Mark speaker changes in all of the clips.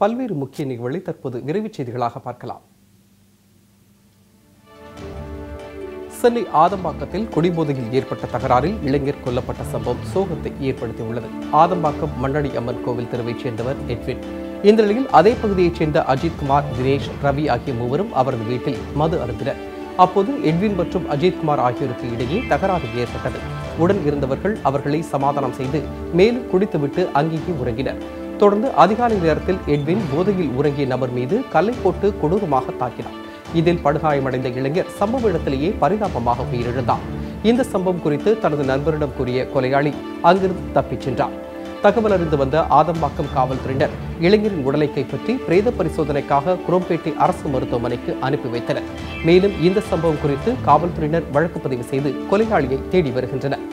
Speaker 1: பல்வேறு முக்கிய நிகழ்வுகளை தற்போது விரைவுச் செய்திகளாக பார்க்கலாம் சென்னை ஆதம்பாக்கத்தில் குடிபோதையில் ஏற்பட்ட தகராறில் இளைஞர் கொல்லப்பட்ட சம்பவம் சோகத்தை ஏற்படுத்தியுள்ளது ஆதம்பாக்கம் மண்ணடி அம்மன் கோவில் தெருவைச் சேர்ந்தவர் எட்வின் இந்த நிலையில் அதே பகுதியைச் சேர்ந்த அஜித்குமார் தினேஷ் ரவி ஆகிய மூவரும் அவரது வீட்டில் மது அருந்தினர் அப்போது எட்வின் மற்றும் அஜித்குமார் ஆகியோருக்கு இடையே தகராறு ஏற்பட்டது உடன் இருந்தவர்கள் அவர்களை சமாதானம் செய்து மேலும் குடித்துவிட்டு அங்கேயே உறங்கினர் தொடர்ந்து அதிகாலை நேரத்தில் எட்வின் போதையில் உறங்கிய நபர் மீது கல்லை போட்டு கொடூரமாக தாக்கினார் இதில் படுகாயமடைந்த இளைஞர் சம்பவ இடத்திலேயே பரிதாபமாக உயிரிழந்தார் இந்த சம்பவம் குறித்து தனது நண்பரிடம் கூறிய கொலையாளி அங்கிருந்து தப்பிச் சென்றார் தகவல் அறிந்து வந்த ஆதம்பாக்கம் காவல்துறையினர் இளைஞரின் உடலை கைப்பற்றி பிரேத பரிசோதனைக்காக குரோம்பேட்டை அரசு மருத்துவமனைக்கு அனுப்பி வைத்தனர் மேலும் இந்த சம்பவம் குறித்து காவல்துறையினர் வழக்கு பதிவு செய்து கொலையாளியை தேடி வருகின்றனர்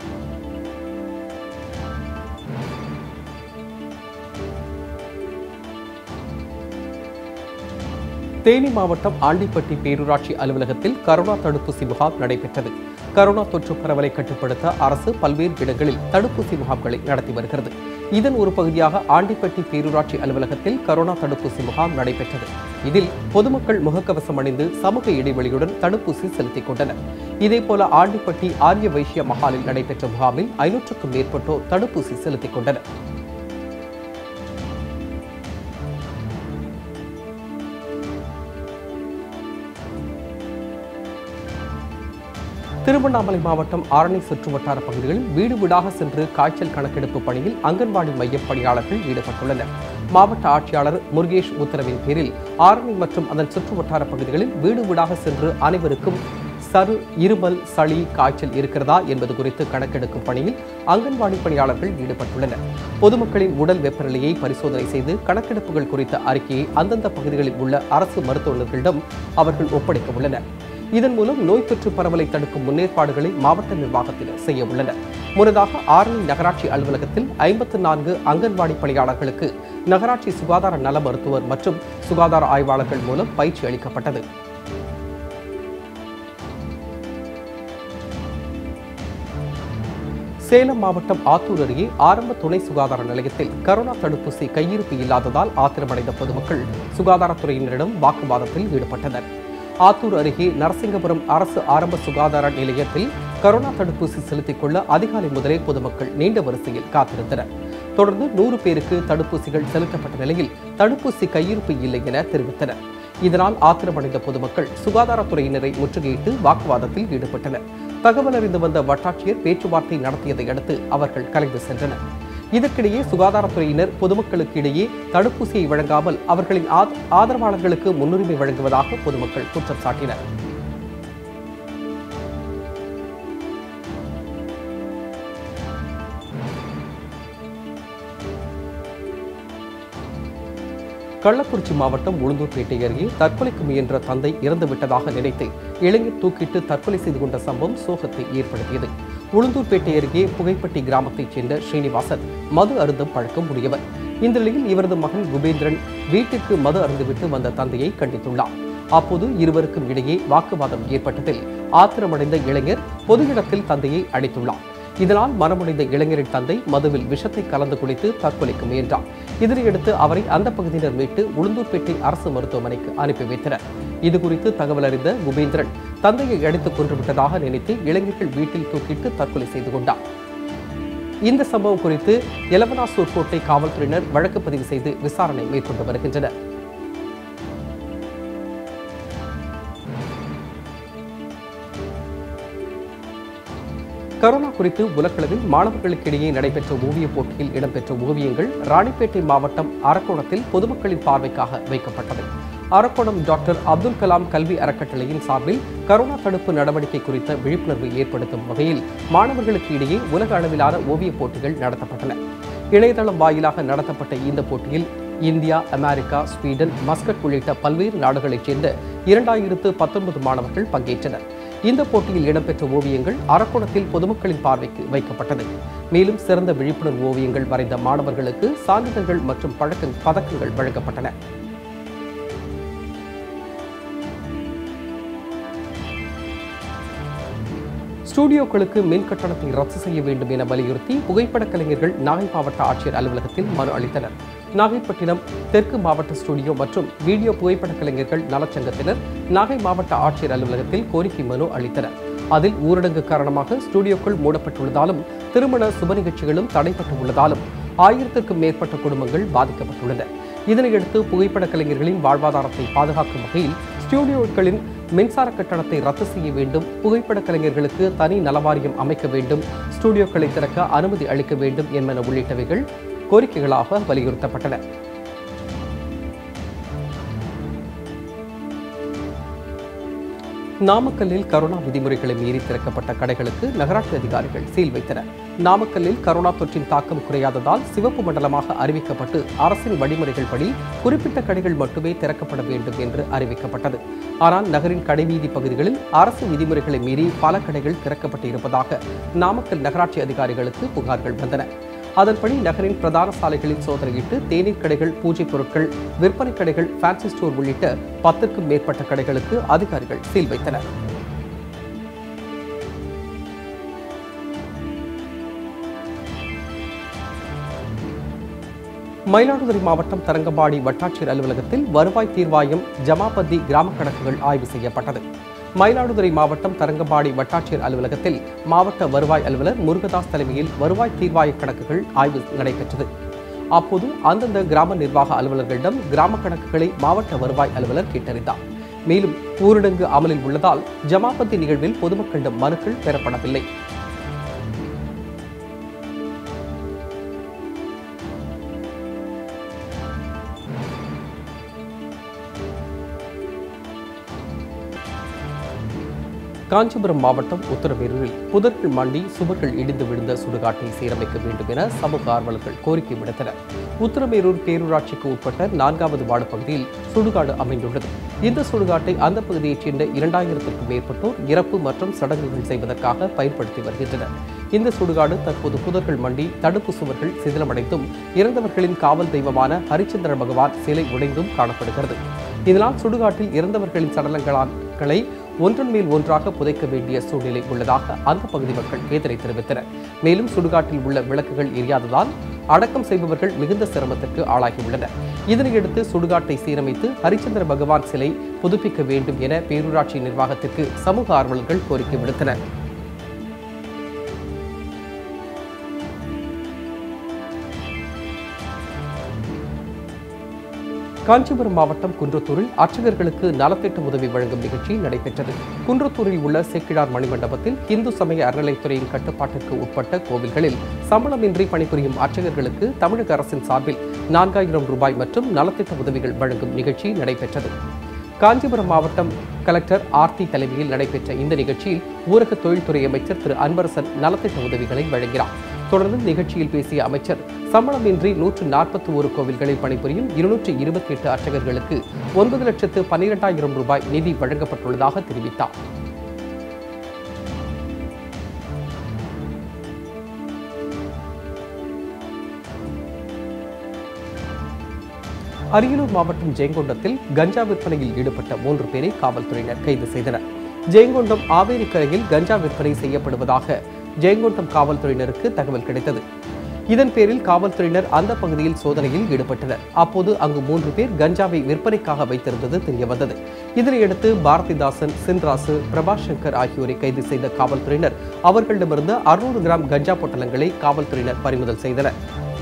Speaker 1: தேனி மாவட்டம் ஆண்டிப்பட்டி பேரூராட்சி அலுவலகத்தில் கரோனா தடுப்பூசி முகாம் நடைபெற்றது கரோனா தொற்று பரவலை கட்டுப்படுத்த அரசு பல்வேறு இடங்களில் தடுப்பூசி முகாம்களை நடத்தி வருகிறது இதன் ஒரு பகுதியாக ஆண்டிப்பட்டி பேரூராட்சி அலுவலகத்தில் கரோனா தடுப்பூசி முகாம் நடைபெற்றது இதில் பொதுமக்கள் முகக்கவசம் அணிந்து சமூக இடைவெளியுடன் தடுப்பூசி செலுத்திக் கொண்டனர் இதேபோல ஆண்டிப்பட்டி ஆரிய வைசிய மஹாலில் நடைபெற்ற முகாமில் ஐநூற்றுக்கும் மேற்பட்டோர் தடுப்பூசி செலுத்திக் கொண்டனர் திருவண்ணாமலை மாவட்டம் ஆரணி சுற்றுவட்டார பகுதிகளில் வீடு வீடாக சென்று காய்ச்சல் கணக்கெடுப்பு பணியில் அங்கன்வாடி மைய பணியாளர்கள் ஈடுபட்டுள்ளனர் மாவட்ட ஆட்சியாளர் முருகேஷ் உத்தரவின் பேரில் ஆரணி மற்றும் அதன் சுற்றுவட்டார பகுதிகளில் வீடு வீடாக சென்று அனைவருக்கும் சரு இருமல் சளி காய்ச்சல் இருக்கிறதா என்பது குறித்து கணக்கெடுக்கும் பணியில் அங்கன்வாடி பணியாளர்கள் ஈடுபட்டுள்ளனர் பொதுமக்களின் உடல் வெப்பநிலையை பரிசோதனை செய்து கணக்கெடுப்புகள் குறித்த அறிக்கையை அந்தந்த பகுதிகளில் உள்ள அரசு மருத்துவர்களிடம் அவர்கள் ஒப்படைக்க உள்ளனர் இதன் மூலம் நோய் தொற்று பரவலை தடுக்கும் முன்னேற்பாடுகளை மாவட்ட நிர்வாகத்தினர் செய்ய உள்ளனர் முன்னதாக ஆரணி நகராட்சி அலுவலகத்தில் ஐம்பத்து நான்கு அங்கன்வாடி பணியாளர்களுக்கு நகராட்சி சுகாதார நல மருத்துவர் மற்றும் சுகாதார ஆய்வாளர்கள் மூலம் பயிற்சி அளிக்கப்பட்டது சேலம் மாவட்டம் ஆத்தூர் அருகே ஆரம்ப துணை சுகாதார நிலையத்தில் கரோனா தடுப்பூசி கையிருப்பு இல்லாததால் ஆத்திரமடைந்த பொதுமக்கள் சுகாதாரத்துறையினரிடம் வாக்குவாதத்தில் ஈடுபட்டனர் ஆத்தூர் அருகே நரசிங்கபுரம் அரசு ஆரம்ப சுகாதார நிலையத்தில் கரோனா தடுப்பூசி செலுத்திக் கொள்ள அதிகாலை முதலே பொதுமக்கள் நீண்ட வரிசையில் காத்திருந்தனர் தொடர்ந்து நூறு பேருக்கு தடுப்பூசிகள் செலுத்தப்பட்ட நிலையில் தடுப்பூசி கையிருப்பு இல்லை என தெரிவித்தனர் இதனால் ஆத்திரமடைந்த பொதுமக்கள் சுகாதாரத்துறையினரை முற்றுகையிட்டு வாக்குவாதத்தில் ஈடுபட்டனர் தகவல் அறிந்து வந்த வட்டாட்சியர் பேச்சுவார்த்தை நடத்தியதை அடுத்து அவர்கள் கலைந்து சென்றனர் இதற்கிடையே சுகாதாரத்துறையினர் பொதுமக்களுக்கு இடையே தடுப்பூசியை வழங்காமல் அவர்களின் ஆத- ஆதரவாளர்களுக்கு முன்னுரிமை வழங்குவதாக பொதுமக்கள் குற்றம் சாட்டினர் கள்ளக்குறிச்சி மாவட்டம் உளுந்தூர்பேட்டை அருகே தற்கொலைக்கு முயன்ற தந்தை இறந்துவிட்டதாக நினைத்து இளைஞர் தூக்கிட்டு தற்கொலை செய்து கொண்ட சம்பவம் சோகத்தை ஏற்படுத்தியது உளுந்தூர்பேட்டை அருகே புகைப்பட்டி கிராமத்தைச் சேர்ந்த ஸ்ரீனிவாசன் மது அருந்தும் பழக்கம் உடையவர் இந்த நிலையில் இவரது மகன் குபேந்திரன் வீட்டுக்கு மது அருந்துவிட்டு வந்த தந்தையை கண்டித்துள்ளார் அப்போது இருவருக்கும் இடையே வாக்குவாதம் ஏற்பட்டதில் ஆத்திரமடைந்த இளைஞர் பொது இடத்தில் தந்தையை அடித்துள்ளார் இதனால் மனமுடைந்த இளைஞரின் தந்தை மதுவில் விஷத்தை கலந்து குடித்து தற்கொலைக்கு முயன்றார் இதனையடுத்து அவரை அந்த பகுதியினர் மீட்டு உளுந்தூர்பேட்டை அரசு மருத்துவமனைக்கு அனுப்பி வைத்தனர் இதுகுறித்து தகவல் அறிந்த குபேந்திரன் தந்தையை அடித்துக் கொன்றுவிட்டதாக நினைத்து இளைஞர்கள் வீட்டில் தூக்கிட்டு தற்கொலை செய்து கொண்டார் இந்த சம்பவம் குறித்து எலவனாசூர் கோட்டை காவல்துறையினர் வழக்கு பதிவு செய்து விசாரணை மேற்கொண்டு வருகின்றனர் கரோனா குறித்து உலகளவில் மாணவர்களுக்கிடையே நடைபெற்ற ஓவியப் போட்டியில் இடம்பெற்ற ஓவியங்கள் ராணிப்பேட்டை மாவட்டம் அரக்கோணத்தில் பொதுமக்களின் பார்வைக்காக வைக்கப்பட்டது அரக்கோணம் டாக்டர் அப்துல் கலாம் கல்வி அறக்கட்டளையின் சார்பில் கரோனா தடுப்பு நடவடிக்கை குறித்த விழிப்புணர்வு ஏற்படுத்தும் வகையில் மாணவர்களுக்கு இடையே உலக அளவிலான ஓவியப் போட்டிகள் நடத்தப்பட்டன இணையதளம் வாயிலாக நடத்தப்பட்ட இந்த போட்டியில் இந்தியா அமெரிக்கா ஸ்வீடன் மஸ்கட் உள்ளிட்ட பல்வேறு நாடுகளைச் சேர்ந்த இரண்டாயிரத்து பத்தொன்பது மாணவர்கள் பங்கேற்றனர் இந்த போட்டியில் இடம்பெற்ற ஓவியங்கள் அரக்கோணத்தில் பொதுமக்களின் பார்வைக்கு வைக்கப்பட்டது மேலும் சிறந்த விழிப்புணர்வு ஓவியங்கள் வரைந்த மாணவர்களுக்கு சான்றிதழ்கள் மற்றும் பழக்க பதக்கங்கள் வழங்கப்பட்டன ஸ்டூடியோக்களுக்கு மின் கட்டணத்தை ரத்து செய்ய வேண்டும் என வலியுறுத்தி புகைப்படக் கலைஞர்கள் நாகை மாவட்ட ஆட்சியர் அலுவலகத்தில் மனு அளித்தனர் நாகைப்பட்டினம் தெற்கு மாவட்ட ஸ்டுடியோ மற்றும் வீடியோ புகைப்பட கலைஞர்கள் நலச்சங்கத்தினர் நாகை மாவட்ட ஆட்சியர் அலுவலகத்தில் கோரிக்கை மனு அளித்தனர் அதில் ஊரடங்கு காரணமாக ஸ்டுடியோக்கள் மூடப்பட்டுள்ளதாலும் திருமண சுப நிகழ்ச்சிகளும் தடைப்பட்டு உள்ளதாலும் ஆயிரத்திற்கும் மேற்பட்ட குடும்பங்கள் பாதிக்கப்பட்டுள்ளன இதனையடுத்து புகைப்பட கலைஞர்களின் வாழ்வாதாரத்தை பாதுகாக்கும் வகையில் ஸ்டுடியோக்களின் மின்சார கட்டணத்தை ரத்து செய்ய வேண்டும் புகைப்பட கலைஞர்களுக்கு தனி நலவாரியம் அமைக்க வேண்டும் ஸ்டுடியோக்களை திறக்க அனுமதி அளிக்க வேண்டும் என்பன உள்ளிட்டவைகள் கோரிக்கைகளாக வலியுறுத்தப்பட்டன நாமக்கல்லில் கரோனா விதிமுறைகளை மீறி திறக்கப்பட்ட கடைகளுக்கு நகராட்சி அதிகாரிகள் சீல் வைத்தனர் நாமக்கல்லில் கரோனா தொற்றின் தாக்கம் குறையாததால் சிவப்பு மண்டலமாக அறிவிக்கப்பட்டு அரசின் வழிமுறைகள் படி குறிப்பிட்ட கடைகள் மட்டுமே திறக்கப்பட வேண்டும் என்று அறிவிக்கப்பட்டது ஆனால் நகரின் கடைவீதி பகுதிகளில் அரசு விதிமுறைகளை மீறி பல கடைகள் திறக்கப்பட்டு இருப்பதாக நாமக்கல் நகராட்சி அதிகாரிகளுக்கு புகார்கள் வந்தன அதன்படி நகரின் பிரதான சாலைகளில் சோதனையிட்டு தேநீர் கடைகள் பூஜை பொருட்கள் விற்பனை கடைகள் ஃபேன்சி ஸ்டோர் உள்ளிட்ட பத்திற்கும் மேற்பட்ட கடைகளுக்கு அதிகாரிகள் சீல் வைத்தனர் மயிலாடுதுறை மாவட்டம் தரங்கம்பாடி வட்டாட்சியர் அலுவலகத்தில் வருவாய் தீர்வாயம் ஜமாபதி கிராம கணக்குகள் ஆய்வு செய்யப்பட்டது மயிலாடுதுறை மாவட்டம் தரங்கம்பாடி வட்டாட்சியர் அலுவலகத்தில் மாவட்ட வருவாய் அலுவலர் முருகதாஸ் தலைமையில் வருவாய் தீர்வாய கணக்குகள் ஆய்வு நடைபெற்றது அப்போது அந்தந்த கிராம நிர்வாக அலுவலர்களிடம் கிராம கணக்குகளை மாவட்ட வருவாய் அலுவலர் கேட்டறிந்தார் மேலும் ஊரடங்கு அமலில் உள்ளதால் ஜமாபந்தி நிகழ்வில் பொதுமக்களிடம் மனுக்கள் பெறப்படவில்லை காஞ்சிபுரம் மாவட்டம் உத்தரமேரூரில் புதர்கள் மண்டி சுவர்கள் இடிந்து விழுந்த சுடுகாட்டை சீரமைக்க வேண்டும் என சமூக ஆர்வலர்கள் கோரிக்கை விடுத்தனர் உத்தரமேரூர் பேரூராட்சிக்கு உட்பட்ட நான்காவது வார்டு பகுதியில் சுடுகாடு அமைந்துள்ளது இந்த சுடுகாட்டை அந்த பகுதியைச் சேர்ந்த இரண்டாயிரத்திற்கும் மேற்பட்டோர் இறப்பு மற்றும் சடங்குகள் செய்வதற்காக பயன்படுத்தி வருகின்றனர் இந்த சுடுகாடு தற்போது புதர்கள் மண்டி தடுப்பு சுவர்கள் சிதிலமடைந்தும் இறந்தவர்களின் காவல் தெய்வமான ஹரிச்சந்திர பகவான் சிலை உடைந்தும் காணப்படுகிறது இதனால் சுடுகாட்டில் இறந்தவர்களின் சடலங்களான்களை ஒன்றன் மேல் ஒன்றாக புதைக்க வேண்டிய சூழ்நிலை உள்ளதாக அந்த பகுதி மக்கள் வேதனை தெரிவித்தனர் மேலும் சுடுகாட்டில் உள்ள விளக்குகள் எரியாததால் அடக்கம் செய்பவர்கள் மிகுந்த சிரமத்திற்கு ஆளாகியுள்ளனர் இதனையடுத்து சுடுகாட்டை சீரமைத்து ஹரிச்சந்திர பகவான் சிலை புதுப்பிக்க வேண்டும் என பேரூராட்சி நிர்வாகத்திற்கு சமூக ஆர்வலர்கள் கோரிக்கை விடுத்தனர் காஞ்சிபுரம் மாவட்டம் குன்றத்தூரில் அர்ச்சகர்களுக்கு நலத்திட்ட உதவி வழங்கும் நிகழ்ச்சி நடைபெற்றது குன்றத்தூரில் உள்ள சேக்கிழார் மணிமண்டபத்தில் இந்து சமய அறநிலைத்துறையின் கட்டுப்பாட்டிற்கு உட்பட்ட கோவில்களில் சம்பளமின்றி பணிபுரியும் அர்ச்சகர்களுக்கு தமிழக அரசின் சார்பில் நான்காயிரம் ரூபாய் மற்றும் நலத்திட்ட உதவிகள் வழங்கும் நிகழ்ச்சி நடைபெற்றது காஞ்சிபுரம் மாவட்டம் கலெக்டர் ஆர்த்தி தலைமையில் நடைபெற்ற இந்த நிகழ்ச்சியில் ஊரக தொழில்துறை அமைச்சர் திரு அன்பரசன் நலத்திட்ட உதவிகளை வழங்கினார் தொடர்ந்து நிகழ்ச்சியில் பேசிய அமைச்சர் சம்பளமின்றி நூற்று நாற்பத்தி ஒரு கோவில்களில் பணிபுரியும் இருநூற்றி இருபத்தி எட்டு அர்ச்சகர்களுக்கு ஒன்பது லட்சத்து பன்னிரெண்டாயிரம் ரூபாய் நிதி வழங்கப்பட்டுள்ளதாக தெரிவித்தார் அரியலூர் மாவட்டம் ஜெயங்கொண்டத்தில் கஞ்சா விற்பனையில் ஈடுபட்ட மூன்று பேரை காவல்துறையினர் கைது செய்தனர் ஜெயங்கொண்டம் ஆவேரி கரையில் கஞ்சா விற்பனை செய்யப்படுவதாக ஜெயங்கொண்டம் காவல்துறையினருக்கு தகவல் கிடைத்தது இதன் பேரில் காவல்துறையினர் அந்த பகுதியில் சோதனையில் ஈடுபட்டனர் அப்போது அங்கு மூன்று பேர் கஞ்சாவை விற்பனைக்காக வைத்திருந்தது தெரியவந்தது இதனையடுத்து பாரதிதாசன் சின்ராசு பிரபாஷ் சங்கர் ஆகியோரை கைது செய்த காவல்துறையினர் அவர்களிடமிருந்து அறுநூறு கிராம் கஞ்சா பொட்டலங்களை காவல்துறையினர் பறிமுதல் செய்தனர்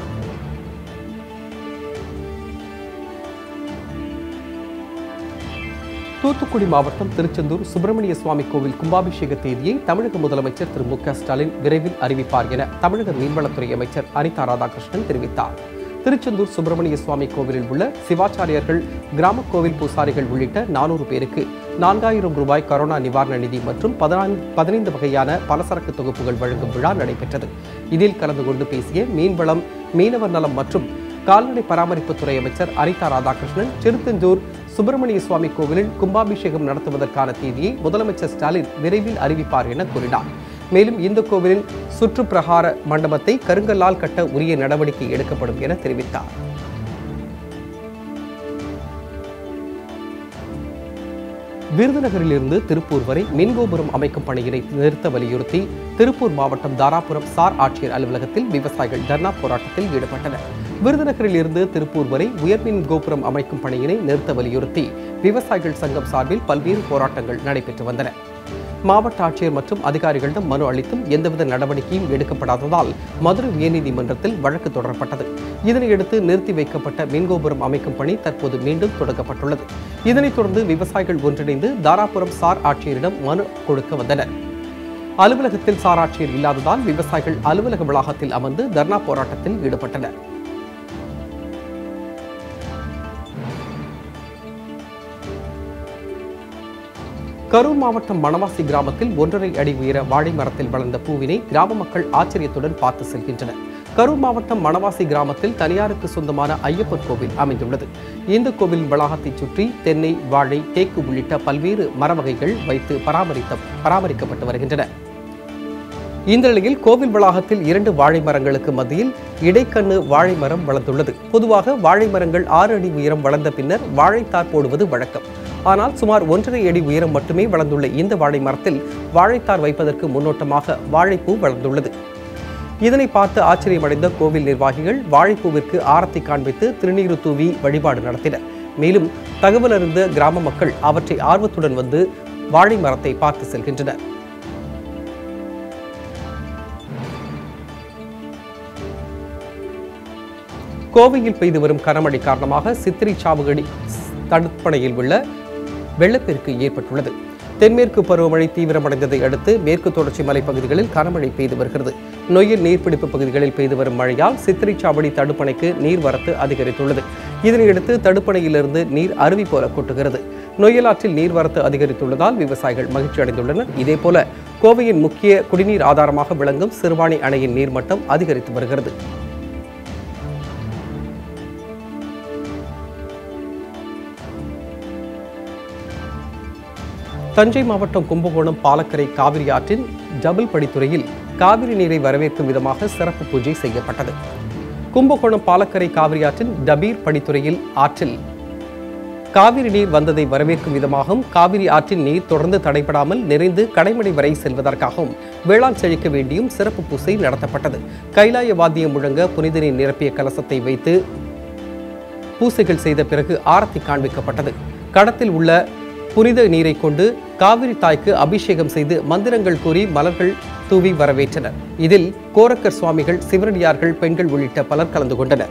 Speaker 1: தூத்துக்குடி மாவட்டம் திருச்செந்தூர் சுப்பிரமணிய சுவாமி கோவில் கும்பாபிஷேக தேதியை தமிழக முதலமைச்சர் திரு மு க ஸ்டாலின் விரைவில் அறிவிப்பார் என தமிழக மீன்வளத்துறை அமைச்சர் அனிதா ராதாகிருஷ்ணன் தெரிவித்தார் திருச்செந்தூர் சுப்பிரமணிய சுவாமி கோவிலில் உள்ள சிவாச்சாரியர்கள் கிராம கோவில் பூசாரிகள் உள்ளிட்ட நானூறு பேருக்கு நான்காயிரம் ரூபாய் கரோனா நிவாரண நிதி மற்றும் பதினான்கு பதினைந்து வகையான பலசரக்கு தொகுப்புகள் வழங்கும் விழா நடைபெற்றது இதில் கலந்து கொண்டு பேசிய மீன்வளம் மீனவர் நலம் மற்றும் கால்நடை பராமரிப்புத்துறை அமைச்சர் அனிதா ராதாகிருஷ்ணன் திருத்தெந்தூர் சுப்பிரமணிய சுவாமி கோவிலில் கும்பாபிஷேகம் நடத்துவதற்கான தேதியை முதலமைச்சர் ஸ்டாலின் விரைவில் அறிவிப்பார் என கூறினார் மேலும் இந்த கோவிலின் சுற்றுப்பிரகார மண்டபத்தை கருங்கல்லால் கட்ட உரிய நடவடிக்கை எடுக்கப்படும் என தெரிவித்தார் விருதுநகரிலிருந்து திருப்பூர் வரை மின்கோபுரம் அமைக்கும் பணியினை நிறுத்த வலியுறுத்தி திருப்பூர் மாவட்டம் தாராபுரம் சார் ஆட்சியர் அலுவலகத்தில் விவசாயிகள் தர்ணா போராட்டத்தில் ஈடுபட்டனர் விருதுநகரில் இருந்து திருப்பூர் வரை உயர்மின் கோபுரம் அமைக்கும் பணியினை நிறுத்த வலியுறுத்தி விவசாயிகள் சங்கம் சார்பில் பல்வேறு போராட்டங்கள் நடைபெற்று வந்தன மாவட்ட ஆட்சியர் மற்றும் அதிகாரிகளிடம் மனு அளித்தும் எந்தவித நடவடிக்கையும் எடுக்கப்படாததால் மதுரை உயர்நீதிமன்றத்தில் வழக்கு தொடரப்பட்டது இதனையடுத்து நிறுத்தி வைக்கப்பட்ட மின்கோபுரம் அமைக்கும் பணி தற்போது மீண்டும் தொடங்கப்பட்டுள்ளது இதனைத் தொடர்ந்து விவசாயிகள் ஒன்றிணைந்து தாராபுரம் சார் ஆட்சியரிடம் மனு கொடுக்க வந்தனர் அலுவலகத்தில் சார் ஆட்சியர் இல்லாததால் விவசாயிகள் அலுவலக வளாகத்தில் அமர்ந்து தர்ணா போராட்டத்தில் ஈடுபட்டனர் கரூர் மாவட்டம் மணவாசி கிராமத்தில் ஒன்றரை அடி உயர வாழை மரத்தில் வளர்ந்த பூவினை கிராம மக்கள் ஆச்சரியத்துடன் பார்த்து செல்கின்றனர் கரூர் மாவட்டம் மணவாசி கிராமத்தில் தனியாருக்கு சொந்தமான ஐயப்பன் கோவில் அமைந்துள்ளது இந்த கோவில் வளாகத்தை சுற்றி தென்னை வாழை தேக்கு உள்ளிட்ட பல்வேறு மர வகைகள் வைத்து பராமரித்த பராமரிக்கப்பட்டு வருகின்றன இந்த நிலையில் கோவில் வளாகத்தில் இரண்டு வாழை மரங்களுக்கு மத்தியில் இடைக்கண்ணு வாழை மரம் வளர்ந்துள்ளது பொதுவாக வாழை மரங்கள் ஆறு அடி உயரம் வளர்ந்த பின்னர் வாழைத்தார் போடுவது வழக்கம் ஆனால் சுமார் ஒன்றரை அடி உயரம் மட்டுமே வளர்ந்துள்ள இந்த வாழை மரத்தில் வாழைத்தார் வைப்பதற்கு முன்னோட்டமாக வாழைப்பூ வளர்ந்துள்ளது இதனை பார்த்து ஆச்சரியமடைந்த கோவில் நிர்வாகிகள் வாழைப்பூவிற்கு ஆரத்தி காண்பித்து திருநீறு தூவி வழிபாடு நடத்தினர் மேலும் தகவல் அறிந்த கிராம மக்கள் அவற்றை ஆர்வத்துடன் வந்து வாழை மரத்தை பார்த்து செல்கின்றனர் கோவையில் பெய்து வரும் கனமழை காரணமாக சித்திரை சாவுகடி தடுப்பணையில் உள்ள வெள்ளப்பெருக்கு ஏற்பட்டுள்ளது தென்மேற்கு பருவமழை தீவிரமடைந்ததை அடுத்து மேற்கு தொடர்ச்சி மலைப்பகுதிகளில் கனமழை பெய்து வருகிறது நொய்யல் நீர்பிடிப்பு பகுதிகளில் பெய்து வரும் மழையால் சித்திரைச்சாவடி தடுப்பணைக்கு நீர்வரத்து அதிகரித்துள்ளது இதனையடுத்து தடுப்பணையிலிருந்து நீர் அருவி போல கொட்டுகிறது நொய்யல் ஆற்றில் நீர்வரத்து அதிகரித்துள்ளதால் விவசாயிகள் மகிழ்ச்சி அடைந்துள்ளனர் இதேபோல கோவையின் முக்கிய குடிநீர் ஆதாரமாக விளங்கும் சிறுவாணி அணையின் நீர்மட்டம் அதிகரித்து வருகிறது தஞ்சை மாவட்டம் கும்பகோணம் பாலக்கரை காவிரி ஆற்றின் ஜபல் படித்துறையில் காவிரி நீரை வரவேற்கும் விதமாக சிறப்பு பூஜை செய்யப்பட்டது கும்பகோணம் பாலக்கரை காவிரி ஆற்றின் டபீர் படித்துறையில் ஆற்றில் காவிரி நீர் வந்ததை வரவேற்கும் விதமாகவும் காவிரி ஆற்றின் நீர் தொடர்ந்து தடைபடாமல் நிறைந்து கடைமடை வரை செல்வதற்காகவும் வேளாண் செழிக்க வேண்டியும் சிறப்பு பூசை நடத்தப்பட்டது கைலாய வாத்தியம் முழங்க புனித நீர் நிரப்பிய கலசத்தை வைத்து பூசைகள் செய்த பிறகு ஆரத்தி காண்பிக்கப்பட்டது கடத்தில் உள்ள புனித நீரை கொண்டு காவிரி தாய்க்கு அபிஷேகம் செய்து மந்திரங்கள் கூறி மலர்கள் தூவி வரவேற்றனர் இதில் கோரக்கர் சுவாமிகள் சிவனடியார்கள் பெண்கள் உள்ளிட்ட பலர் கலந்து கொண்டனர்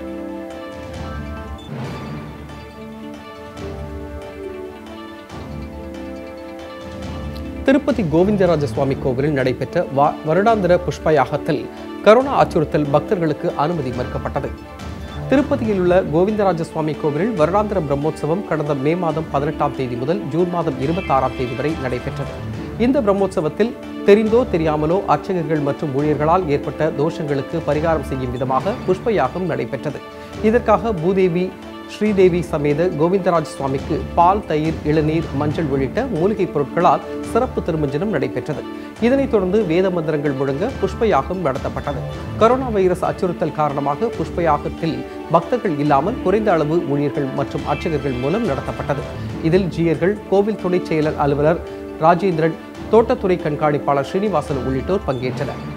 Speaker 1: திருப்பதி கோவிந்தராஜ சுவாமி கோவிலில் நடைபெற்ற வா- வருடாந்திர புஷ்ப யாகத்தில் கரோனா அச்சுறுத்தல் பக்தர்களுக்கு அனுமதி மறுக்கப்பட்டது திருப்பதியில் உள்ள கோவிந்தராஜ சுவாமி கோவிலில் வருடாந்திர பிரம்மோற்சவம் கடந்த மே மாதம் பதினெட்டாம் தேதி முதல் ஜூன் மாதம் இருபத்தாறாம் தேதி வரை நடைபெற்றது இந்த பிரம்மோற்சவத்தில் தெரிந்தோ தெரியாமலோ அர்ச்சகர்கள் மற்றும் ஊழியர்களால் ஏற்பட்ட தோஷங்களுக்கு பரிகாரம் செய்யும் விதமாக புஷ்ப யாகம் நடைபெற்றது இதற்காக பூதேவி ஸ்ரீதேவி சமேத கோவிந்தராஜ் சுவாமிக்கு பால் தயிர் இளநீர் மஞ்சள் உள்ளிட்ட மூலிகைப் பொருட்களால் சிறப்பு திருமஞ்சனம் நடைபெற்றது இதனைத் தொடர்ந்து வேத மந்திரங்கள் முழங்க புஷ்ப யாகம் நடத்தப்பட்டது கொரோனா வைரஸ் அச்சுறுத்தல் காரணமாக புஷ்ப யாகத்தில் பக்தர்கள் இல்லாமல் குறைந்த அளவு ஊழியர்கள் மற்றும் அர்ச்சகர்கள் மூலம் நடத்தப்பட்டது இதில் ஜீயர்கள் கோவில் துணைச் செயலர் அலுவலர் ராஜேந்திரன் தோட்டத்துறை கண்காணிப்பாளர் ஸ்ரீனிவாசன் உள்ளிட்டோர் பங்கேற்றனர்